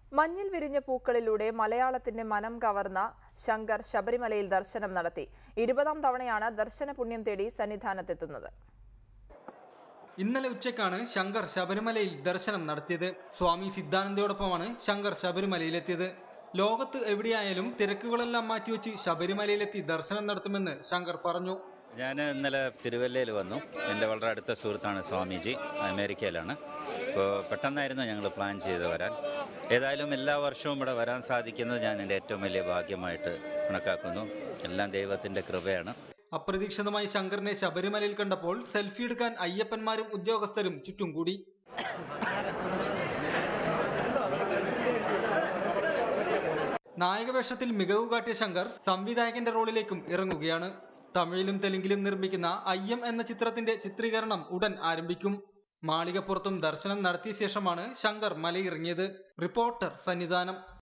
മഞ്ഞിൽ വിരിഞ്ഞ പൂക്കളിലൂടെ മലയാളത്തിന്റെ മനം കവർന്ന ശങ്കർ ശബരിമലയിൽ ദർശനം നടത്തി ഇരുപതാം തവണയാണ് ദർശന പുണ്യം തേടി സന്നിധാനത്തെത്തുന്നത് ഇന്നലെ ഉച്ചയ്ക്കാണ് ശങ്കർ ശബരിമലയിൽ ദർശനം നടത്തിയത് സ്വാമി സിദ്ധാനന്ദയോടൊപ്പമാണ് ശങ്കർ ശബരിമലയിലെത്തിയത് ലോകത്ത് എവിടെയായാലും തിരക്കുകളെല്ലാം മാറ്റിവെച്ച് ശബരിമലയിലെത്തി ദർശനം നടത്തുമെന്ന് ശങ്കർ പറഞ്ഞു ഞാൻ ഇന്നലെ തിരുവല്ലയിൽ വന്നു എൻ്റെ വളരെ അടുത്ത സുഹൃത്താണ് സ്വാമിജി അമേരിക്കയിലാണ് അപ്പോൾ പെട്ടെന്നായിരുന്നു ഞങ്ങൾ പ്ലാൻ ചെയ്ത് വരാൻ ഏതായാലും എല്ലാ വർഷവും ഇവിടെ വരാൻ സാധിക്കുന്നത് ഞാൻ എൻ്റെ ഏറ്റവും വലിയ ഭാഗ്യമായിട്ട് കണക്കാക്കുന്നു എല്ലാം ദൈവത്തിൻ്റെ കൃപയാണ് അപ്രതീക്ഷിതമായി ശങ്കറിനെ ശബരിമലയിൽ കണ്ടപ്പോൾ സെൽഫി എടുക്കാൻ അയ്യപ്പന്മാരും ഉദ്യോഗസ്ഥരും ചുറ്റും കൂടി നായകവേഷത്തിൽ മികവ് കാട്ടിയ ശങ്കർ സംവിധായകന്റെ റോളിലേക്കും ഇറങ്ങുകയാണ് തമിഴിലും തെലുങ്കിലും നിർമ്മിക്കുന്ന അയ്യം എന്ന ചിത്രത്തിന്റെ ചിത്രീകരണം ഉടൻ ആരംഭിക്കും മാളികപ്പുറത്തും ദർശനം നടത്തിയ ശേഷമാണ് ശങ്കർ മലയിറങ്ങിയത് റിപ്പോർട്ടർ സന്നിധാനം